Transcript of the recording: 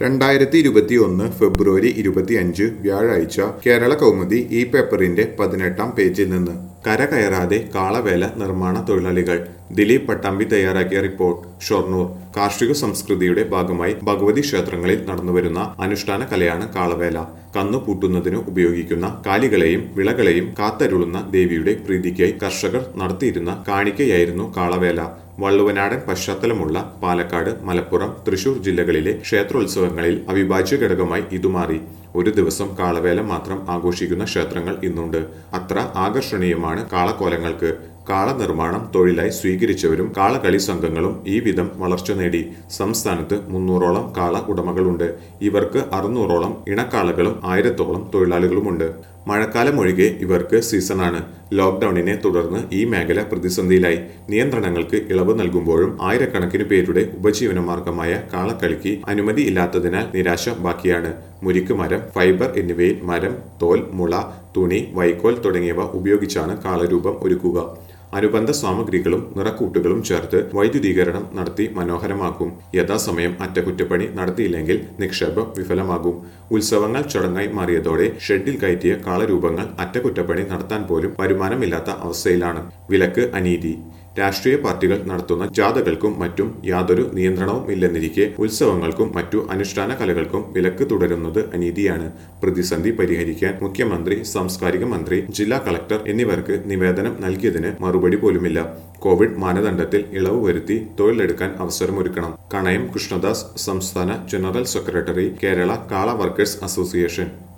രണ്ടായിരത്തി ഇരുപത്തി ഒന്ന് ഫെബ്രുവരി ഇരുപത്തിയഞ്ച് വ്യാഴാഴ്ച കേരള കൗമുദി ഈ പേപ്പറിന്റെ പതിനെട്ടാം പേജിൽ നിന്ന് കര കയറാതെ കാളവേല നിർമ്മാണ തൊഴിലാളികൾ ദിലീപ് പട്ടാമ്പി തയ്യാറാക്കിയ റിപ്പോർട്ട് ഷൊർണൂർ കാർഷിക സംസ്കൃതിയുടെ ഭാഗമായി ഭഗവതി ക്ഷേത്രങ്ങളിൽ നടന്നുവരുന്ന അനുഷ്ഠാന കലയാണ് കാളവേല കന്നു പൂട്ടുന്നതിന് ഉപയോഗിക്കുന്ന കാലികളെയും വിളകളെയും കാത്തരുളുന്ന ദേവിയുടെ പ്രീതിക്കായി കർഷകർ നടത്തിയിരുന്ന കാണിക്കയായിരുന്നു കാളവേല വള്ളുവനാടൻ പശ്ചാത്തലമുള്ള പാലക്കാട് മലപ്പുറം തൃശൂർ ജില്ലകളിലെ ക്ഷേത്രോത്സവങ്ങളിൽ അവിഭാജ്യ ഘടകമായി ഇതുമാറി ഒരു ദിവസം കാളവേല മാത്രം ആഘോഷിക്കുന്ന ക്ഷേത്രങ്ങൾ ഇന്നുണ്ട് അത്ര ആകർഷണീയമാണ് കാളക്കോലങ്ങൾക്ക് കാള നിർമ്മാണം തൊഴിലായി സ്വീകരിച്ചവരും കാളകളി സംഘങ്ങളും ഈ വിധം വളർച്ച നേടി സംസ്ഥാനത്ത് മുന്നൂറോളം കാള ഉടമകളുണ്ട് ഇവർക്ക് അറുന്നൂറോളം ഇണക്കാളകളും ആയിരത്തോളം തൊഴിലാളികളുമുണ്ട് മഴക്കാലം ഒഴികെ ഇവർക്ക് സീസണാണ് ലോക്ക്ഡൌണിനെ തുടർന്ന് ഈ മേഖല പ്രതിസന്ധിയിലായി നിയന്ത്രണങ്ങൾക്ക് ഇളവ് നൽകുമ്പോഴും ആയിരക്കണക്കിന് പേരുടെ ഉപജീവനമാർഗമായ കാളക്കളിക്ക് അനുമതിയില്ലാത്തതിനാൽ നിരാശ ബാക്കിയാണ് മുരിക്ക് മരം ഫൈബർ എന്നിവയിൽ മരം തോൽ മുള തുണി വൈക്കോൽ തുടങ്ങിയവ ഉപയോഗിച്ചാണ് കാളരൂപം ഒരുക്കുക അനുബന്ധ സാമഗ്രികളും നിറക്കൂട്ടുകളും ചേർത്ത് വൈദ്യുതീകരണം നടത്തി മനോഹരമാക്കും യഥാസമയം അറ്റകുറ്റപ്പണി നടത്തിയില്ലെങ്കിൽ നിക്ഷേപം വിഫലമാകും ഉത്സവങ്ങൾ ചടങ്ങായി മാറിയതോടെ ഷെഡിൽ കയറ്റിയ കാളരൂപങ്ങൾ അറ്റകുറ്റപ്പണി നടത്താൻ പോലും വരുമാനമില്ലാത്ത അവസ്ഥയിലാണ് വിലക്ക് അനീതി രാഷ്ട്രീയ പാർട്ടികൾ നടത്തുന്ന ജാഥകൾക്കും മറ്റും യാതൊരു നിയന്ത്രണവും ഇല്ലെന്നിരിക്കെ ഉത്സവങ്ങൾക്കും മറ്റു അനുഷ്ഠാന കലകൾക്കും വിലക്ക് തുടരുന്നത് അനീതിയാണ് പ്രതിസന്ധി പരിഹരിക്കാൻ മുഖ്യമന്ത്രി സാംസ്കാരിക മന്ത്രി ജില്ലാ കളക്ടർ എന്നിവർക്ക് നിവേദനം നൽകിയതിന് മറുപടി പോലുമില്ല കോവിഡ് മാനദണ്ഡത്തിൽ ഇളവ് വരുത്തി തൊഴിലെടുക്കാൻ അവസരമൊരുക്കണം കണയം കൃഷ്ണദാസ് സംസ്ഥാന ജനറൽ സെക്രട്ടറി കേരള കാള വർക്കേഴ്സ് അസോസിയേഷൻ